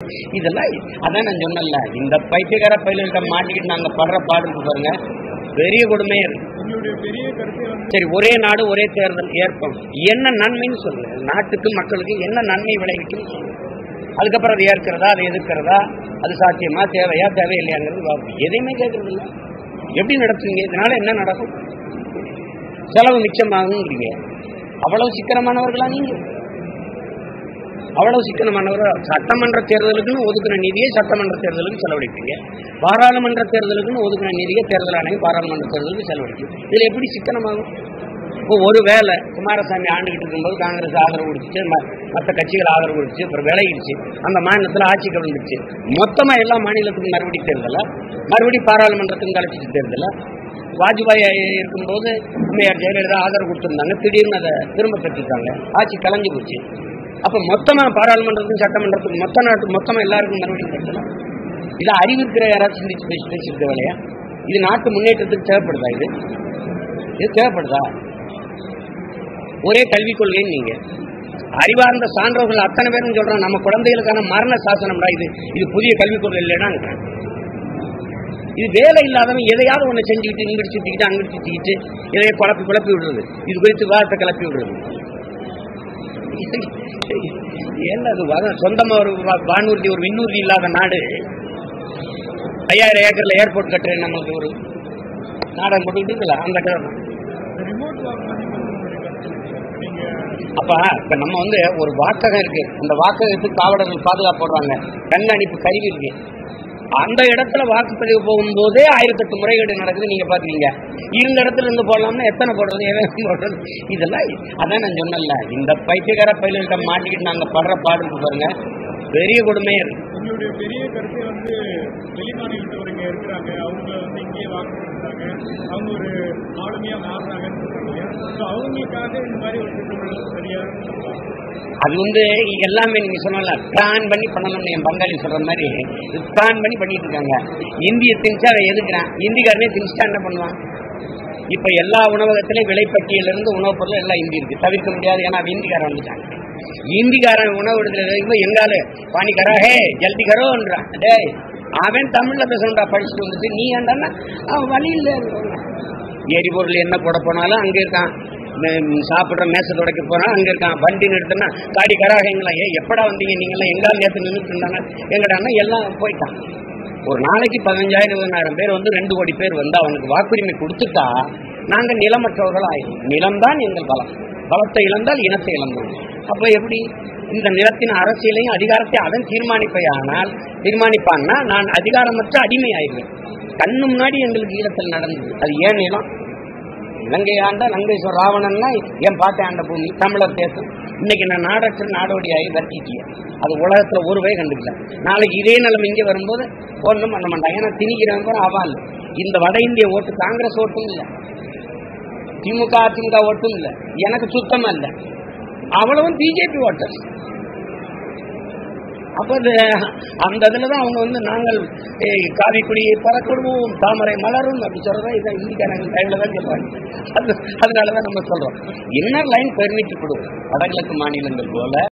இதெல்லாம் அதான் நான் சொன்னேன்ல இந்த பைத்தியக்கார பயில்கிட்ட மாட்டிக்கிட்டு நாங்க படுற பாடு இருக்கு பாருங்க பெரிய கொடுமையா இருக்கு உங்களுடைய பெரிய கருத்தை வந்து சரி ஒரே நாடு ஒரே தேர்தல் ஏற்போம் என்ன நன்மைன்னு சொல்லுங்க நாட்டுக்கு மக்களுக்கு என்ன நன்மை விளைவிக்கும் சொல்லுங்க அதுக்கப்புறம் அது ஏற்கிறதா அதை எதிர்க்கிறதா அது சாத்தியமா தேவையா தேவையில்லையாங்கிறது பார்ப்போம் எதையுமே கேட்கறது இல்லை எப்படி நடத்துவீங்க இதனால என்ன நடக்கும் செலவு மிச்சமாகுங்கிறீங்க அவ்வளவு சிக்கனமானவர்களா நீங்க அவ்வளவு சிக்கனமானவர் சட்டமன்ற தேர்தலுக்குன்னு ஒதுக்குன நிதியை சட்டமன்ற தேர்தலுக்கு செலவழிப்பீங்க பாராளுமன்ற தேர்தலுக்குன்னு ஒதுக்குன நிதியை தேர்தல் ஆணையம் பாராளுமன்ற தேர்தலுக்கு செலவழிக்கும் இதுல எப்படி சிக்கனமாகும் இப்போ ஒரு வேலை குமாரசாமி ஆண்டுகிட்டு இருக்கும்போது காங்கிரஸ் ஆதரவு கொடுத்துச்சு மற்ற கட்சிகள் ஆதரவு கொடுத்துச்சு அப்புறம் விலகிடுச்சு அந்த மாநிலத்தில் ஆட்சி கவிழ்ந்துச்சு மொத்தமா எல்லா மாநிலத்துக்கும் மறுபடி தேர்தல மறுபடி பாராளுமன்றத்துக்கும் கலைச்சிட்டு தேர்தல வாஜ்பாய் இருக்கும்போது அம்மையார் ஜெயலலிதா ஆதரவு கொடுத்துருந்தாங்க திடீர்னு அதை திரும்ப பெற்றுட்டாங்க ஆட்சி கலைஞ்சு போச்சு அப்ப மொத்தமா பாராளுமன்றத்துக்கும் சட்டமன்றத்துக்கும் மொத்த நாட்டு மொத்தமா எல்லாருக்கும் மறுபடியும் தேர்தல இது அறிவு இருக்கிற யாராவது சிந்திச்சு பேசி பேசியிருக்க வேலையா இது நாட்டு முன்னேற்றத்துக்கு தேவைப்படுதா இது இது தேவைப்படுதா ஒரே கல்விக் கொள்கைன்னு நீங்க அறிவார்ந்த சான்றோர்கள் அத்தனை பேரும் சொல்றாங்க நம்ம குழந்தைகளுக்கான மரண சாசனம்டா இது இது புதிய கல்விக் கொள்கை இல்லைன்னா இது வேலை இல்லாதவன் எதையாவது ஒண்ணு செஞ்சுக்கிட்டு இங்கிட்டு சுத்திக்கிட்டு அங்கிட்டு சுத்திக்கிட்டு இதைய குழப்பி குழப்பி விடுறது இது குறித்து விவாதத்தை கிளப்பி விடுறது ஏன்னா அது வர- சொந்தமா ஒரு வா- வானூர்தி ஒரு விண்ணூர்தி இல்லாத நாடு ஐயாயிரம் ஏக்கர்ல ஏர்போர்ட் கட்டுறேன் நம்மளுக்கு ஒரு நாடகம் போட்டுக்கிட்டு அந்த கதை தான். ரிமோட் வாக் பண்ணி உங்களுடைய கருத்து நீங்க அப்ப இப்ப நம்ம வந்து ஒரு வாக்ககம் இருக்கு அந்த வாக்ககத்துக்கு காவலர்கள் பாதுகாப்பு போடுறாங்க கண்காணிப்பு கருவி இருக்கு அந்த இடத்துல வாக்குப்பதிவு போகும்போதே ஆயிரத்தெட்டு முறைகேடு நடக்குது நீங்க பாத்தீங்க இருந்த இடத்துல இருந்து போடலாம்னா எத்தனை போடுறது எவன் போடுறது இதெல்லாம் அதான் நான் சொன்னேன்ல இந்த பைத்தியக்கார பயில்கிட்ட மாட்டிக்கிட்டு நாங்க படுற பாடு இருக்கு பாருங்க பெரிய கொடுமையா இருக்கு உங்களுடைய பெரிய கருத்தை வந்து வெளிமாநிலத்தவர் இங்க இருக்கிறாங்க அவங்க வந்து இங்கேயே வாக்கு கொடுக்குறாங்க அவங்க ஒரு ஆளுமையா மாறுறாங்கன்னு சொல்றீங்க ஸோ அவங்களுக்காக இந்த மாதிரி ஒரு திட்டங்கள் சரியா அது வந்து எல்லாமே நீங்க சொன்னல பிளான் பண்ணி பண்ணணும்னு என் பங்காளி சொல்ற மாதிரி பிளான் பண்ணி பண்ணிட்டு இருக்காங்க இந்திய திணிச்சா அதை எதுக்குறான் இந்திக்காரனே திணிச்சா என்ன பண்ணுவான் இப்ப எல்லா உணவகத்திலையும் விலைப்பட்டியல இருந்து உணவுப் பொருள் எல்லாம் இந்தி இருக்கு தவிர்க்க முடியாது ஏன்னா அவன் இந்திக்காரன் வந்துட்டாங்க இந்திக்காரன் உணவு எடுத்துல எங்காலு பானி கரா ஹே ஜல்தி கரோன்றான் டேய் அவன் தமிழ்ல பேசணும்டா படிச்சுட்டு வந்துட்டு நீ ஏன்டான்னா அவன் வழி இல்லை எரிபொருள் என்ன போட போனாலும் அங்க இருக்கான் ம், சாப்பிடுற மேசை துடைக்க போனா அங்க இருக்கான் வண்டி நிறுத்தினா காடி கராகங்களா ஏ எப்படா வந்தீங்க நீங்க எல்லாம் எங்கால் நேரத்து நின்றுட்டு இருந்தாங்க எங்கடான்னா எல்லாம் போயிட்டான் ஒரு நாளைக்கு பதினஞ்சாயிரம் இருபதாயிரம் பேர் வந்து ரெண்டு கோடி பேர் வந்து அவனுக்கு வாக்குரிமை கொடுத்துட்டா நாங்க நிலமற்றவர்கள் ஆயிரும் நிலம்தான் எங்கள் பலம் பலத்தை இழந்தால் இனத்தை இழந்தோம் அப்ப எப்படி இந்த நிலத்தின் அரசியலையும் அதிகாரத்தை அவன் தீர்மானிப்பையானால் தீர்மானிப்பான்னா நான் அதிகாரமற்ற அடிமை ஆயிடுவேன் கண்ணு முன்னாடி எங்களுக்கு ஈழத்தில் நடந்தது அது ஏன் நிலம் இலங்கை ஆண்ட லங்கேஸ்வர ராவணன்னா என் பாட்டை ஆண்ட பூமி தமிழர் தேசம் இன்னைக்கு நான் நாடற்ற நாடோடியாகி வர்த்திட்டிய அது உலகத்துல ஒரு வகை கண்டுக்கல நாளைக்கு இதே நிலைமை இங்க வரும்போது ஒன்றும் பண்ண மாட்டாங்க ஏன்னா திணிக்கிறவன் கூட அவால் இந்த வட இந்திய ஓட்டு காங்கிரஸ் ஓட்டும் இல்லை திமுக அதிமுக ஓட்டும் இல்லை எனக்கு சுத்தமா இல்லை அவ்வளவும் பிஜேபி ஓட்டர்ஸ் அப்ப அது அந்த இதுல தான் அவங்க வந்து நாங்கள் ஏய், காவி கொடியை பறக்கிடுவோம் தாமரை மலரும் அப்படி சொல்றதா இதான் இந்திக்காரங்க டைம்ல தான் சொல்றாங்க அது அதனாலதான் நம்ம சொல்றோம் இன்னர் லைன் பெர்மிட் கொடுக்கும் வடகிழக்கு மாநிலங்கள் போல